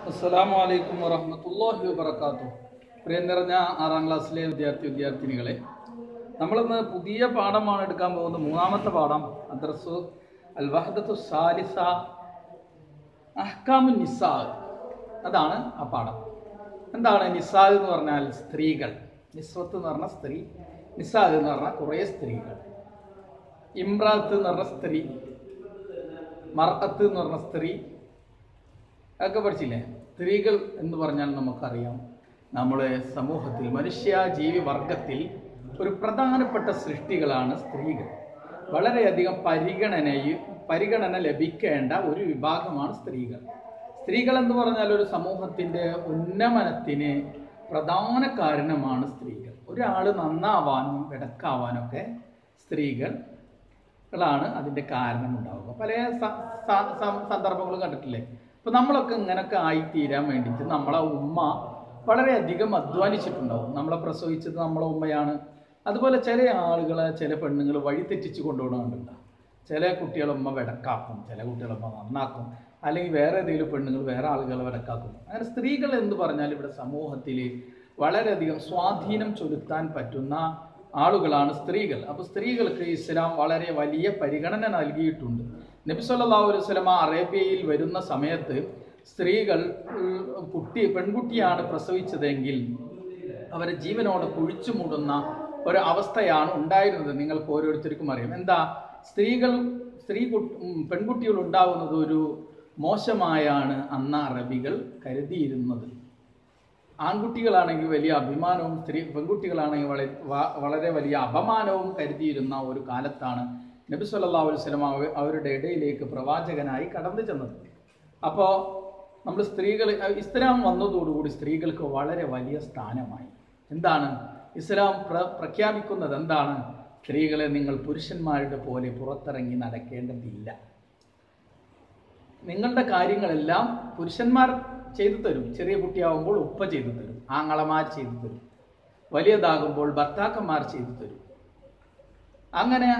അസ്സലാമു അലൈക്കും വറഹ്മത്തുള്ളാഹി വബറകാതുഹു പ്രിയം നിറഞ്ഞ ആറാം ക്ലാസ്സിലെ വിദ്യാർത്ഥി വിദ്യാർത്ഥിനികളെ നമ്മളിന്ന് പുതിയ പാഠമാണ് എടുക്കാൻ പോകുന്നത് മൂന്നാമത്തെ പാഠം അദ്രസു അൽ വഹദത്തു സാലിസ അഹ്കാമു നിസാ അതാണ് ആ പാഠം എന്താണ് നിസാ എന്ന് പറഞ്ഞാൽ സ്ത്രീകൾ നിസ്വത്ത് എന്ന് പറഞ്ഞ സ്ത്രീ നിസാ എന്ന് പറഞ്ഞാൽ കുറേ സ്ത്രീകൾ ഇമ്രാത്ത് എന്ന് പറഞ്ഞ സ്ത്രീ മർഅത്ത് എന്ന് പറഞ്ഞ സ്ത്രീ അതൊക്കെ പഠിച്ചില്ലേ സ്ത്രീകൾ എന്ന് പറഞ്ഞാൽ നമുക്കറിയാം നമ്മുടെ സമൂഹത്തിൽ മനുഷ്യ ജീവി വർഗത്തിൽ ഒരു പ്രധാനപ്പെട്ട സൃഷ്ടികളാണ് സ്ത്രീകൾ വളരെയധികം പരിഗണനയും പരിഗണന ലഭിക്കേണ്ട ഒരു വിഭാഗമാണ് സ്ത്രീകൾ സ്ത്രീകൾ എന്ന് പറഞ്ഞാൽ ഒരു സമൂഹത്തിൻ്റെ ഉന്നമനത്തിന് പ്രധാന കാരണമാണ് സ്ത്രീകൾ ഒരാൾ നന്നാവാനും വെടക്കാവാനൊക്കെ സ്ത്രീകൾ ാണ് അതിൻ്റെ കാരണം ഉണ്ടാവുക പല സ- സ- സ- സന്ദർഭങ്ങളും കണ്ടിട്ടില്ലേ അപ്പൊ നമ്മളൊക്കെ ഇങ്ങനൊക്കെ ആയിത്തീരാൻ വേണ്ടിയിട്ട് നമ്മളെ ഉമ്മ വളരെയധികം അധ്വാനിച്ചിട്ടുണ്ടാവും നമ്മളെ പ്രസവിച്ചത് നമ്മളെ ഉമ്മയാണ് അതുപോലെ ചില ആളുകളെ ചില പെണ്ണുങ്ങൾ വഴി തെറ്റിച്ച് കൊണ്ടുപോകണമെന്നുണ്ട് ചില കുട്ടികളുമ്മ വെടക്കാക്കും ചില കുട്ടികളുമ്മ നന്നാക്കും അല്ലെങ്കിൽ വേറെ ഏതെങ്കിലും പെണ്ണുങ്ങൾ വേറെ ആളുകളെ വെടക്കാക്കും അങ്ങനെ സ്ത്രീകൾ എന്ന് പറഞ്ഞാൽ ഇവിടെ സമൂഹത്തിൽ വളരെയധികം സ്വാധീനം ചെലുത്താൻ പറ്റുന്ന ആളുകളാണ് സ്ത്രീകൾ അപ്പോൾ സ്ത്രീകൾക്ക് ഇസ്ലാം വളരെ വലിയ പരിഗണന നൽകിയിട്ടുണ്ട് നബി സല്ലല്ലാഹു അലൈഹി വസല്ലമ അറേബ്യയിൽ വരുന്ന സമയത്ത് സ്ത്രീകൾ ഉം, കുട്ടി പെൺകുട്ടിയാണ് പ്രസവിച്ചതെങ്കിൽ അവരെ ജീവനോടെ കുഴിച്ചു മൂടുന്ന ഒരു അവസ്ഥയാണ് ഉണ്ടായിരുന്നത് നിങ്ങൾക്ക് ഓരോരുത്തർക്കും അറിയാം എന്താ സ്ത്രീകൾ സ്ത്രീ കു- ഉം, പെൺകുട്ടികൾ ഉണ്ടാവുന്നത് ഒരു മോശമായാണ് അന്ന് അറബികൾ കരുതിയിരുന്നത് ആൺകുട്ടികളാണെങ്കിൽ വലിയ അഭിമാനവും സ്ത്രീ പെൺകുട്ടികളാണെങ്കിൽ വളരെ വ- വളരെ വലിയ അപമാനവും കരുതിയിരുന്ന ഒരു കാലത്താണ് നബി സല്ലല്ലാഹു അലൈഹി വസല്ലം അവ- അവരുടെ ഇടയിലേക്ക് പ്രവാചകനായി കടന്നു ചെന്നത് അപ്പോൾ നമ്മൾ സ്ത്രീകൾ ഇസ്ലാം വന്നതോടുകൂടി സ്ത്രീകൾക്ക് വളരെ വലിയ സ്ഥാനമായി എന്താണ് ഇസ്ലാം പ്ര പ്രഖ്യാപിക്കുന്നത് എന്താണ് സ്ത്രീകളെ നിങ്ങൾ പുരുഷന്മാരുടെ പോലെ പുറത്തിറങ്ങി നടക്കേണ്ടതില്ല നിങ്ങളുടെ കാര്യങ്ങളെല്ലാം പുരുഷന്മാർ ചെയ്തു തരും ചെറിയ കുട്ടിയാവുമ്പോൾ ഉപ്പ ചെയ്തു തരും ആങ്ങളമാർ ചെയ്തു തരും വലിയതാകുമ്പോൾ ഭർത്താക്കന്മാർ ചെയ്തു തരും അങ്ങനെ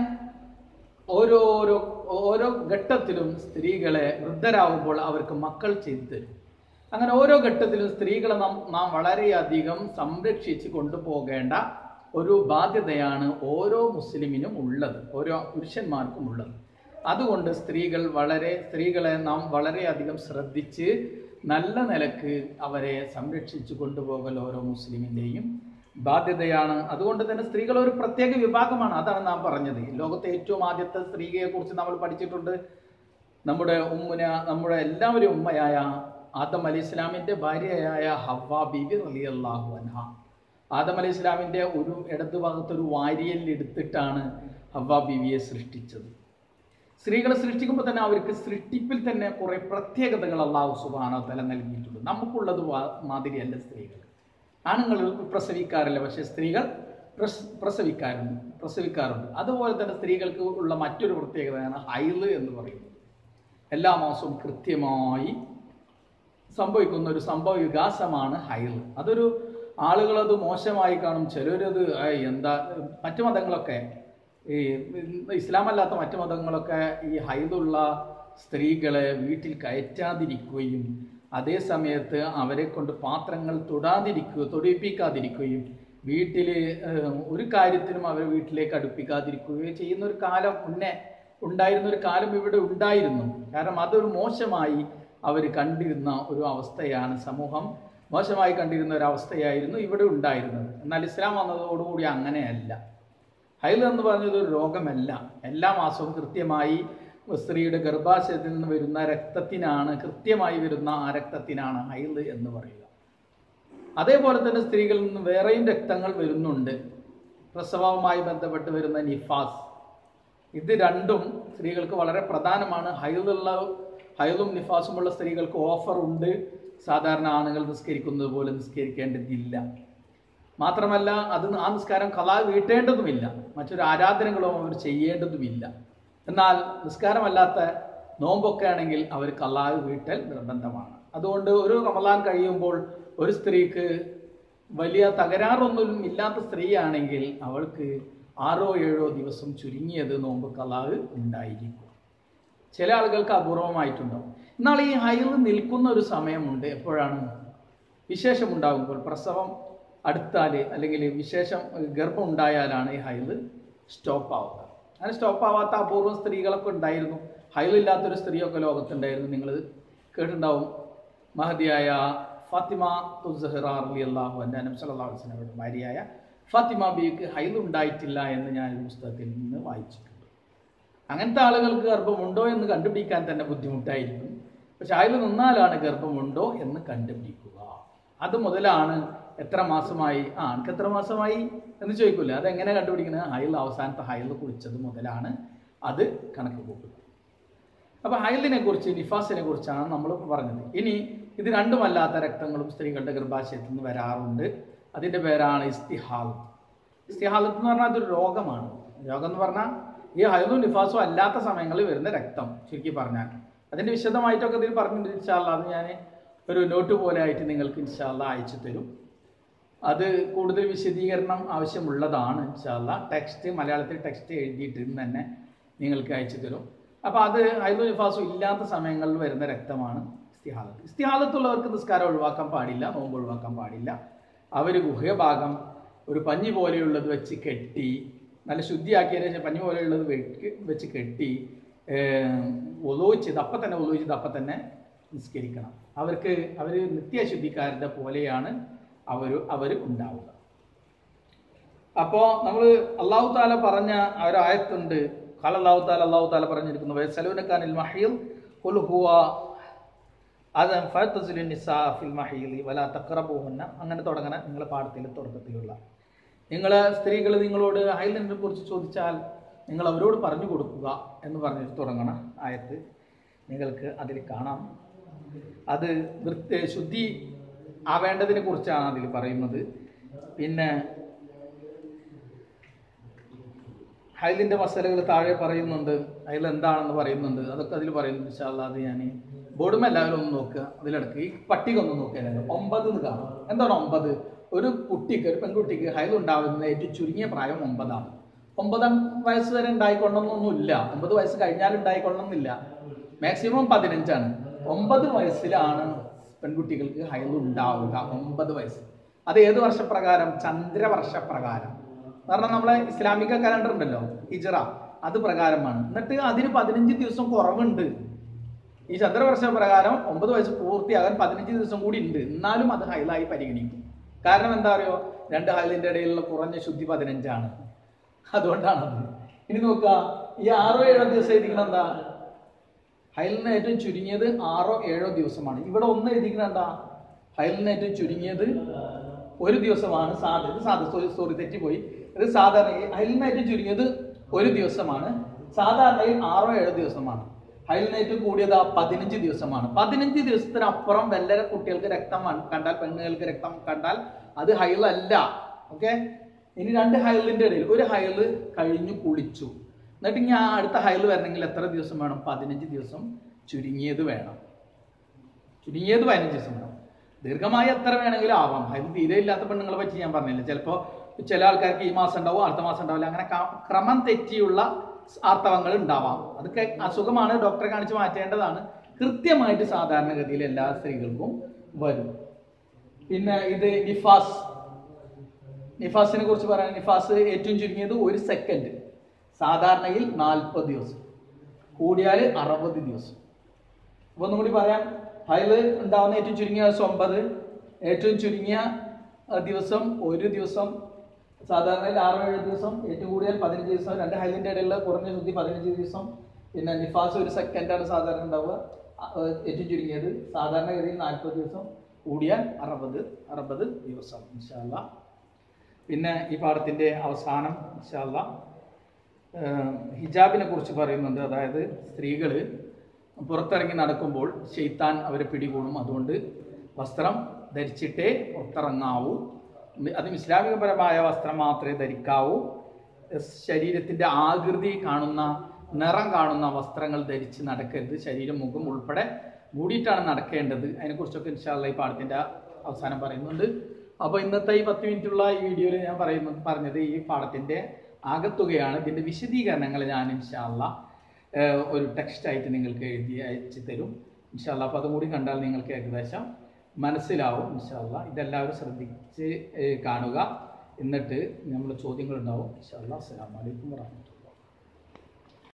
ഓരോരോ ഓരോ ഘട്ടത്തിലും സ്ത്രീകളെ വൃദ്ധരാകുമ്പോൾ അവർക്ക് മക്കൾ ചെയ്തു തരും അങ്ങനെ ഓരോ ഘട്ടത്തിലും സ്ത്രീകളെ നാം നാം വളരെയധികം സംരക്ഷിച്ച് കൊണ്ടുപോകേണ്ട ഒരു ബാധ്യതയാണ് ഓരോ മുസ്ലിമിനും ഉള്ളത് ഓരോ പുരുഷന്മാർക്കും ഉള്ളത് അതുകൊണ്ട് സ്ത്രീകൾ വളരെ സ്ത്രീകളെ നാം വളരെയധികം ശ്രദ്ധിച്ച് നല്ല നിലക്ക് അവരെ സംരക്ഷിച്ചു കൊണ്ടുപോകൽ ഓരോ മുസ്ലിമിൻ്റെയും ബാധ്യതയാണ് അതുകൊണ്ട് തന്നെ സ്ത്രീകൾ ഒരു പ്രത്യേക വിഭാഗമാണ് അതാണ് നാം പറഞ്ഞത് ലോകത്തെ ഏറ്റവും ആദ്യത്തെ സ്ത്രീയെ കുറിച്ച് നമ്മൾ പഠിച്ചിട്ടുണ്ട് നമ്മുടെ ഉമ്മുന നമ്മുടെ എല്ലാവരും ഉമ്മയായ ആദം അലി ഇസ്ലാമിൻ്റെ ഭാര്യയായ ഹവ്വ ബിബി റളിയല്ലാഹു അൻഹ ആദം അലി ഇസ്ലാമിൻ്റെ ഒരു ഇടതു ഭാഗത്ത് ഒരു വാരിയലിൽ എടുത്തിട്ടാണ് ഹവ്വ ബിവിയെ സൃഷ്ടിച്ചത് സ്ത്രീകളെ സൃഷ്ടിക്കുമ്പോൾ തന്നെ അവർക്ക് സൃഷ്ടിപ്പിൽ തന്നെ കുറെ പ്രത്യേകതകൾ അള്ളാഹു സുബാനോ തല നൽകിയിട്ടുണ്ട് നമുക്കുള്ളത് വാ- മാതിരിയല്ല സ്ത്രീകൾ ആണുങ്ങൾ പ്രസവിക്കാറില്ല പക്ഷേ സ്ത്രീകൾ പ്രസ് പ്രസവിക്കാറുണ്ട് പ്രസവിക്കാറുണ്ട് അതുപോലെ തന്നെ സ്ത്രീകൾക്ക് ഉള്ള മറ്റൊരു പ്രത്യേകതയാണ് ഹൈല് എന്ന് പറയുന്നത് എല്ലാ മാസവും കൃത്യമായി സംഭവിക്കുന്ന ഒരു സംഭവ വികാസമാണ് ഹൈല് അതൊരു ആളുകളത് മോശമായി കാണും ചിലരത് "ഏയ് എന്താ മറ്റു മതങ്ങളൊക്കെ ഈ ഇസ്ലാം അല്ലാത്ത മറ്റു മതങ്ങളൊക്കെ ഈ ഹൈലുള്ള സ്ത്രീകളെ വീട്ടിൽ കയറ്റാതിരിക്കുകയും അതേ സമയത്ത് അവരെ കൊണ്ട് പാത്രങ്ങൾ തൊടാതിരിക്കുക തൊടിപ്പിക്കാതിരിക്കുകയും വീട്ടിൽ ഒരു കാര്യത്തിനും അവരെ വീട്ടിലേക്ക് അടുപ്പിക്കാതിരിക്കുകയോ ചെയ്യുന്ന ഒരു കാലം മുന്നേ ഉണ്ടായിരുന്ന ഒരു കാലം ഇവിടെ ഉണ്ടായിരുന്നു കാരണം അതൊരു മോശമായി അവർ കണ്ടിരുന്ന ഒരു അവസ്ഥയാണ് സമൂഹം മോശമായി കണ്ടിരുന്ന ഒരു അവസ്ഥയായിരുന്നു ഇവിടെ ഉണ്ടായിരുന്നത് എന്നാൽ ഇസ്ലാം വന്നതോടുകൂടി അങ്ങനെയല്ല ഹൈൽ എന്ന് പറഞ്ഞത് ഒരു രോഗമല്ല എല്ലാ മാസവും കൃത്യമായി സ്ത്രീയുടെ ഗർഭാശയത്തിൽ നിന്ന് വരുന്ന രക്തത്തിനാണ് കൃത്യമായി വരുന്ന ആ രക്തത്തിനാണ് ഹൈൽ എന്ന് പറയുക അതേപോലെ തന്നെ സ്ത്രീകളിൽ നിന്ന് വേറെയും രക്തങ്ങൾ വരുന്നുണ്ട് പ്രസവവുമായി ബന്ധപ്പെട്ട് വരുന്ന നിഫാസ് ഇത് രണ്ടും സ്ത്രീകൾക്ക് വളരെ പ്രധാനമാണ് ഹൈലുള്ള ഹൈലും നിഫാസുമുള്ള സ്ത്രീകൾക്ക് ഓഫർ ഉണ്ട് സാധാരണ ആണുങ്ങൾ നിസ്കരിക്കുന്നത് പോലെ നിസ്കരിക്കേണ്ടതില്ല മാത്രമല്ല അത് ആ നിസ്കാരം കലാ വീട്ടേണ്ടതുമില്ല മറ്റൊരു ആരാധനകളും അവർ ചെയ്യേണ്ടതുമില്ല എന്നാൽ നിസ്കാരമല്ലാത്ത നോമ്പൊക്കെ ആണെങ്കിൽ അവർ കലാവ് വീട്ടൽ നിർബന്ധമാണ് അതുകൊണ്ട് ഒരു റമലാൻ കഴിയുമ്പോൾ ഒരു സ്ത്രീക്ക് വലിയ തകരാറൊന്നും ഇല്ലാത്ത സ്ത്രീയാണെങ്കിൽ അവൾക്ക് ആറോ ഏഴോ ദിവസം ചുരുങ്ങിയത് നോമ്പ് കലാവ് ഉണ്ടായിരിക്കും ചില ആളുകൾക്ക് അപൂർവമായിട്ടുണ്ടാവും എന്നാൽ ഈ ഹൈൽ നിൽക്കുന്ന ഒരു സമയമുണ്ട് എപ്പോഴാണ് വിശേഷമുണ്ടാകുമ്പോൾ പ്രസവം അടുത്താൽ അല്ലെങ്കിൽ വിശേഷം ഗർഭം ഉണ്ടായാലാണ് ഈ ഹൈൽ സ്റ്റോപ്പ് ആവുക അങ്ങനെ സ്റ്റോപ്പ് ആവാത്ത അപൂർവം സ്ത്രീകളൊക്കെ ഉണ്ടായിരുന്നു ഹൈലില്ലാത്തൊരു സ്ത്രീയൊക്കെ ലോകത്തുണ്ടായിരുന്നു നിങ്ങൾ കേട്ടിട്ടുണ്ടാവും മഹതിയായ ഫാത്തിമ തുസഹ്റാർലി അള്ളാഹു എൻ്റെ അനം സല്ലാഹു വസ്ലമയുടെ ഭാര്യയായ ഫാത്തിമ ബിക്ക് ഹൈൽ ഉണ്ടായിട്ടില്ല എന്ന് ഞാൻ ഈ പുസ്തകത്തിൽ നിന്ന് വായിച്ചിട്ടുണ്ട് അങ്ങനത്തെ ആളുകൾക്ക് ഗർഭമുണ്ടോ എന്ന് കണ്ടുപിടിക്കാൻ തന്നെ ബുദ്ധിമുട്ടായിരിക്കും പക്ഷെ അതിൽ നിന്നാലാണ് ഗർഭമുണ്ടോ എന്ന് കണ്ടുപിടിക്കുക അത് മുതലാണ് എത്ര മാസമായി ആ എനിക്ക് എത്ര മാസമായി എന്ന് ചോദിക്കൂല അതെങ്ങനെ കണ്ടുപിടിക്കുന്നത് ഹൈൽ അവസാനത്തെ ഹൈൽ കുളിച്ചത് മുതലാണ് അത് കണക്ക് കൂട്ടുക അപ്പൊ ഹൈലിനെ കുറിച്ച് നിഫാസിനെ കുറിച്ചാണ് നമ്മൾ പറഞ്ഞത് ഇനി ഇത് രണ്ടുമല്ലാത്ത രക്തങ്ങളും സ്ത്രീകളുടെ ഗർഭാശയത്തിൽ നിന്ന് വരാറുണ്ട് അതിന്റെ പേരാണ് ഇസ്തിഹാലത്ത് ഇസ്തിഹാലത്ത് എന്ന് പറഞ്ഞാൽ അതൊരു രോഗമാണ് രോഗം എന്ന് പറഞ്ഞാൽ ഈ ഹൈലും നിഫാസും അല്ലാത്ത സമയങ്ങളിൽ വരുന്ന രക്തം ചുരുക്കി പറഞ്ഞാൽ അതിന്റെ വിശദമായിട്ടൊക്കെ ഇതിൽ പറഞ്ഞിട്ടുണ്ട് ഇൻഷാല്ല അത് ഞാൻ ഒരു നോട്ട് പോലെ ആയിട്ട് നിങ്ങൾക്ക് ഇൻഷാല്ല അയച്ചു തരും അത് കൂടുതൽ വിശദീകരണം ആവശ്യമുള്ളതാണ് ഇൻഷാല്ല ടെക്സ്റ്റ് മലയാളത്തിൽ ടെക്സ്റ്റ് എഴുതിയിട്ട് ഇന്ന് തന്നെ നിങ്ങൾക്ക് അയച്ചു തരും അപ്പോൾ അത് ഹൈദു നിഫാസും ഇല്ലാത്ത സമയങ്ങളിൽ വരുന്ന രക്തമാണ് ഇസ്തിഹാലത്ത് ഇസ്തിഹാലത്തുള്ളവർക്ക് നിസ്കാരം ഒഴിവാക്കാൻ പാടില്ല നോമ്പ് ഒഴിവാക്കാൻ പാടില്ല അവർ ഗുഹ്യഭാഗം ഒരു പഞ്ഞി പോലെയുള്ളത് വെച്ച് കെട്ടി നല്ല ശുദ്ധിയാക്കിയതിന് ശേഷം പഞ്ഞി പോലെയുള്ളത് വെക്ക് വെച്ച് കെട്ടി ഒലോ ചെയ്ത് അപ്പം തന്നെ ഒലോ ചെയ്ത് അപ്പം തന്നെ നിസ്കരിക്കണം അവർക്ക് അവർ നിത്യശുദ്ധിക്കാരുടെ പോലെയാണ് അവർ അവർ ഉണ്ടാവുക അപ്പോൾ നമ്മൾ അള്ളാഹു താല പറഞ്ഞ ആ ഒരു ആയത്തുണ്ട് ഖാല അള്ളാഹു താല അള്ളാഹു താല പറഞ്ഞിരിക്കുന്നു വയസ്സലൂനക്കാനിൽ മഹീൽ ഖുൽ ഹുവ അതൻ ഫഅ്തസിലു നിസാ ഫിൽ മഹീലി വലാ തഖറബൂഹുന്ന അങ്ങനെ തുടങ്ങണ നിങ്ങളെ പാഠത്തിൻ്റെ തുടക്കത്തിലുള്ള നിങ്ങൾ സ്ത്രീകൾ നിങ്ങളോട് ഹൈലൻഡിനെ കുറിച്ച് ചോദിച്ചാൽ നിങ്ങൾ അവരോട് പറഞ്ഞു കൊടുക്കുക എന്ന് പറഞ്ഞിട്ട് തുടങ്ങണ ആയത്ത് നിങ്ങൾക്ക് അതിൽ കാണാം അത് വൃത്തി ശുദ്ധി ആവേണ്ടതിനെ കുറിച്ചാണ് അതിൽ പറയുന്നത് പിന്നെ ഹൈലിൻ്റെ മസലകൾ താഴെ പറയുന്നുണ്ട് ഹൈൽ എന്താണെന്ന് പറയുന്നുണ്ട് അതൊക്കെ അതിൽ പറയുന്നുണ്ട് ഇൻഷാല്ലാ അത് ഞാൻ ബോർഡും എല്ലാവരും ഒന്ന് നോക്കുക അതിലിടക്ക് ഈ പട്ടിക ഒന്ന് നോക്കിയാൽ ഒമ്പത് എന്ന് കാണും എന്താണ് ഒമ്പത് ഒരു കുട്ടിക്ക് ഒരു പെൺകുട്ടിക്ക് ഹൈൽ ഉണ്ടാവുന്ന ഏറ്റവും ചുരുങ്ങിയ പ്രായം ഒമ്പതാണ് ഒമ്പതാം വയസ്സ് വരെ ഉണ്ടായിക്കൊള്ളണമെന്നൊന്നുമില്ല ഒമ്പത് വയസ്സ് കഴിഞ്ഞാൽ ഉണ്ടായിക്കൊള്ളണമെന്നില്ല മാക്സിമം പതിനഞ്ചാണ് ഒമ്പത് വയസ്സിലാണ് പെൺകുട്ടികൾക്ക് ഹൈൽ ഉണ്ടാവുക ഒമ്പത് വയസ്സ് അത് ഏത് വർഷപ്രകാരം ചന്ദ്രവർഷപ്രകാരം കാരണം നമ്മളെ ഇസ്ലാമിക കലണ്ടർ ഉണ്ടല്ലോ ഹിജറ അത് പ്രകാരമാണ് എന്നിട്ട് അതിന് പതിനഞ്ച് ദിവസം കുറവുണ്ട് ഈ ചന്ദ്രവർഷ പ്രകാരം ഒമ്പത് വയസ്സ് പൂർത്തിയാകാൻ പതിനഞ്ച് ദിവസം കൂടി ഉണ്ട് എന്നാലും അത് ഹൈലായി പരിഗണിക്കും കാരണം എന്താ പറയുക രണ്ട് ഹൈലിന്റെ ഇടയിലുള്ള കുറഞ്ഞ ശുദ്ധി പതിനഞ്ചാണ് അതുകൊണ്ടാണ് അത് ഇനി നോക്കുക ഈ ആറോ ഏഴോ ദിവസം എഴുതിക്കണം എന്താ ഹൈലിന് ഏറ്റവും ചുരുങ്ങിയത് ആറോ ഏഴോ ദിവസമാണ് ഇവിടെ ഒന്ന് എഴുതിക്കണം എന്താ ഹൈലിന് ഏറ്റവും ചുരുങ്ങിയത് ഒരു ദിവസമാണ് സാധാരണ ഇത് സാധാരണ സോറി സോറി തെറ്റിപ്പോയി ഇത് സാധാരണ ഹൈലിന് ഏറ്റവും ചുരുങ്ങിയത് ഒരു ദിവസമാണ് സാധാരണയിൽ ആറോ ഏഴോ ദിവസമാണ് ഹൈലിനേറ്റ് കൂടിയത് ആ പതിനഞ്ച് ദിവസമാണ് പതിനഞ്ച് ദിവസത്തിനപ്പുറം വല്ല കുട്ടികൾക്ക് രക്തം വ- കണ്ടാൽ പെണ്ണുങ്ങൾക്ക് രക്തം കണ്ടാൽ അത് ഹൈലല്ല ഓക്കെ ഇനി രണ്ട് ഹൈലിന്റെ ഇടയിൽ ഒരു ഹൈല് കഴിഞ്ഞു കുളിച്ചു എന്നിട്ട് ഇനി ആ അടുത്ത ഹൈല് വരണമെങ്കിൽ എത്ര ദിവസം വേണം പതിനഞ്ച് ദിവസം ചുരുങ്ങിയത് വേണം ചുരുങ്ങിയത് പതിനഞ്ച് ദിവസം വേണം ദീർഘമായി എത്ര വേണമെങ്കിലും ആവാം അതിന് തീരെ ഇല്ലാത്ത പെണ്ണുങ്ങളെ പറ്റി ഞാൻ പറഞ്ഞില്ല ചിലപ്പോൾ ചില ആൾക്കാർക്ക് ഈ മാസം ഉണ്ടാവും അടുത്ത മാസം ഉണ്ടാവില്ല അങ്ങനെ ക- ക്രമം തെറ്റിയുള്ള ആർത്തവങ്ങൾ ഉണ്ടാവാം അതൊക്കെ അസുഖമാണ് ഡോക്ടറെ കാണിച്ച് മാറ്റേണ്ടതാണ് കൃത്യമായിട്ട് സാധാരണഗതിയിൽ എല്ലാ സ്ത്രീകൾക്കും വരും പിന്നെ ഇത് നിഫാസ് നിഫാസിനെ കുറിച്ച് പറയാൻ നിഫാസ് ഏറ്റവും ചുരുങ്ങിയത് ഒരു സെക്കൻഡ് സാധാരണയിൽ നാൽപ്പത് ദിവസം കൂടിയാൽ അറുപത് ദിവസം അപ്പൊ ഒന്നും കൂടി പറയാം ഹൈല് ഉണ്ടാവുന്ന ഏറ്റവും ചുരുങ്ങിയ ദിവസം ഒമ്പത് ഏറ്റവും ചുരുങ്ങിയ അഹ്, ദിവസം ഒരു ദിവസം സാധാരണയിൽ ആറോ ഏഴ് ദിവസം ഏറ്റവും കൂടിയാൽ പതിനഞ്ച് ദിവസം രണ്ട് ഹൈലിന്റെ ഇടയിലുള്ള കുറഞ്ഞ ശുദ്ധി പതിനഞ്ച് ദിവസം പിന്നെ നിഫാസ് ഒരു സെക്കൻഡാണ് സാധാരണ ഉണ്ടാവുക അഹ്, ഏറ്റവും ചുരുങ്ങിയത് സാധാരണഗതിയിൽ നാൽപ്പത് ദിവസം കൂടിയാൽ അറുപത് അറുപത് ദിവസം ഇൻഷാല്ല പിന്നെ ഈ പാഠത്തിന്റെ അവസാനം ഇൻഷാല്ല ഏഹ് ഹിജാബിനെ കുറിച്ച് പറയുന്നുണ്ട് അതായത് സ്ത്രീകൾ പുറത്തിറങ്ങി നടക്കുമ്പോൾ ഷെയ്ത്താൻ അവരെ പിടികൂടും അതുകൊണ്ട് വസ്ത്രം ധരിച്ചിട്ടേ പുറത്തിറങ്ങാവൂ അതും ഇസ്ലാമികപരമായ വസ്ത്രം മാത്രമേ ധരിക്കാവൂ എസ് ശരീരത്തിൻ്റെ ആകൃതി കാണുന്ന നിറം കാണുന്ന വസ്ത്രങ്ങൾ ധരിച്ച് നടക്കരുത് ശരീരം മുഖം ഉൾപ്പെടെ മൂടിയിട്ടാണ് നടക്കേണ്ടത് അതിനെക്കുറിച്ചൊക്കെ ഇൻഷാല്ല ഈ പാഠത്തിൻ്റെ അവസാനം പറയുന്നുണ്ട് അപ്പോൾ ഇന്നത്തെ ഈ പത്ത് മിനിറ്റുള്ള ഈ വീഡിയോയിൽ ഞാൻ പറയുന്നത് പറഞ്ഞത് ഈ പാഠത്തിൻ്റെ ആകത്തുകയാണ് ഇതിൻ്റെ വിശദീകരണങ്ങൾ ഞാൻ ഇൻഷാല്ല ഒരു ടെക്സ്റ്റ് ആയിട്ട് നിങ്ങൾക്ക് എഴുതി അയച്ചു തരും ഇൻഷാല്ല അപ്പോൾ അതും കൂടി കണ്ടാൽ നിങ്ങൾക്ക് ഏകദേശം മനസ്സിലാവും ഇൻഷാല്ല ഇതെല്ലാവരും ശ്രദ്ധിച്ച് ഏഹ്, കാണുക എന്നിട്ട് നമ്മൾ ചോദ്യങ്ങളുണ്ടാവും ഇൻഷാല്ല അസ്സലാമു അലൈക്കും വറഹ്മത്തുള്ളാഹി